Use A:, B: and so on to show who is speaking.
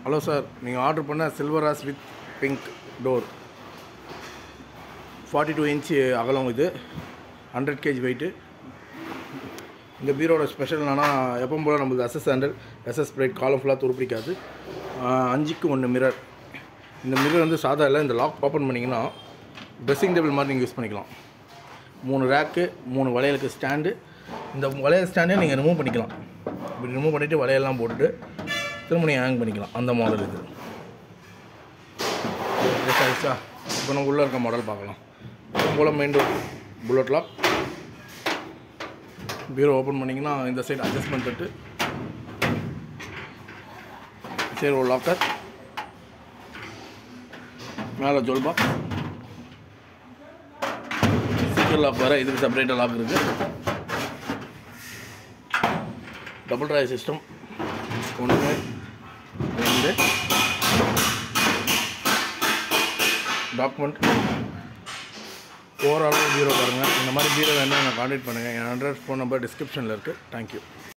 A: hello sir நீங்கள் order பண்ண சில்வராஸ் with pink door forty two inch அகலம் இது ஹண்ட்ரட் கேஜி வெயிட்டு இந்த பீரோட ஸ்பெஷல் என்னன்னா எப்பவும் போல் நம்மளுக்கு எஸ்எஸ் ஹண்ட்ரட் எஸ்எஸ் பிரைட் காலம் ஃபுல்லாக துருப்பிடிக்காது ஆஹ் அஞ்சுக்கு ஒன்று மிரர் இந்த மிரர் வந்து சாதா இல்லை இந்த லாக் ஓப்பன் பண்ணிங்கன்னா ட்ரெஸ்ஸிங் டேபிள் மாதிரி நீங்கள் யூஸ் பண்ணிக்கலாம் மூணு ரேக்கு மூணு வளையலுக்கு ஸ்டாண்டு இந்த வளையல் ஸ்டாண்டே நீங்கள் ரிமூவ் பண்ணிக்கலாம் இப்படி ரிமூவ் பண்ணிவிட்டு வளையல்லாம் போட்டுட்டு திரும்ப நீங்கள் ஹேங் பண்ணிக்கலாம் அந்த மாடல் இது ஆயிடுச்சா இப்போ நம்ம உள்ளே இருக்க மாடல் பார்க்கலாம் போல் மெயின் டோர் புல்லட் லாக் பீரோ ஓப்பன் பண்ணிங்கன்னா இந்த சைடு அட்ஜஸ்ட்மெண்ட் தட்டு சரி ஒரு லாக்கர் மேலே ஜோல் பாக்ஸ் சீக்கிரம் லாக் வேறு இதுக்கு செப்பரேட்டாக லாக் இருக்குது டபுள் ட்ராய் சிஸ்டம் ஒன்று ரெண்டு டாக்குமெண்ட் ஓவரால் பீரோ பாருங்கள் இந்த மாதிரி பீரோ வேணும் நான் காண்டாக்ட் பண்ணுங்கள் என் அட்ரஸ் ஃபோன் நம்பர் டிஸ்கிரிப்ஷனில் இருக்குது தேங்க்யூ